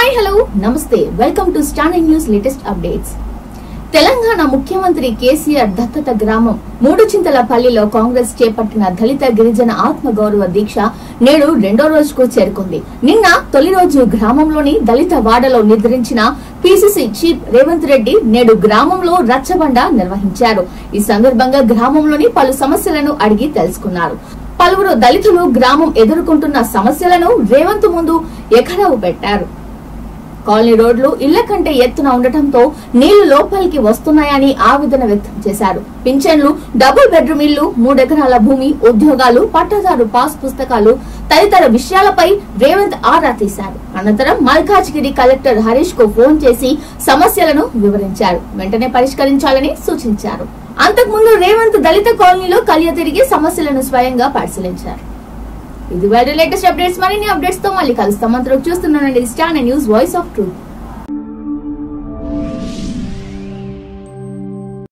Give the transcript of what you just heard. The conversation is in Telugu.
హాయ్ హలో నమస్తే welcome to standing news latest updates Telangana ముఖ్యమంత్రి కేసీఆర్ దత్తత గ్రామం మూడు చింతలపల్లిలో కాంగ్రెస్ చేపట్టిన దళిత గిరిజన ఆత్మగౌరవ దీక్ష నేడు రెండో రోజుకు చేరుకుంది నిన్న తొలి రోజు గ్రామంలోని దళిత వాడలో నిద్రించిన పిసిసి చీఫ్ రేవంత్ రెడ్డి నేడు గ్రామంలో రచ్చబండ నిర్వహించారు ఈ సందర్భంగా గ్రామంలోని పలు సమస్యలను అడిగి తెలుసుకున్నారు పలువురు దళితులు గ్రామం ఎదుర్కొంటున్న సమస్యలను రేవంత్ ముందు ఎకరావు పెట్టారు కాలనీ రోడ్లు ఇళ్ల కంటే ఎత్తున ఉండటంతో నీళ్లు లోపలికి వస్తున్నాయని ఆవేదన వ్యక్తం చేశారు పింఛన్లు డబుల్ బెడ్రూమ్ ఇల్లు మూడెకరాల భూమి ఉద్యోగాలు పట్టాదారు పాస్ పుస్తకాలు తదితర విషయాలపై రేవంత్ ఆరా తీశారు అనంతరం మల్కాజ్గిరి కలెక్టర్ హరీష్ కు ఫోన్ చేసి సమస్యలను వివరించారు వెంటనే పరిష్కరించాలని సూచించారు అంతకుముందు రేవంత్ దళిత కాలనీలో కలియ తిరిగి సమస్యలను స్వయంగా పరిశీలించారు ఇది వారి లేటెస్ట్ అప్డేట్స్ మరిన్ని అప్డేట్స్ తో మళ్ళీ కలుస్తాం అంతలో చూస్తున్నానండి Stan news voice of truth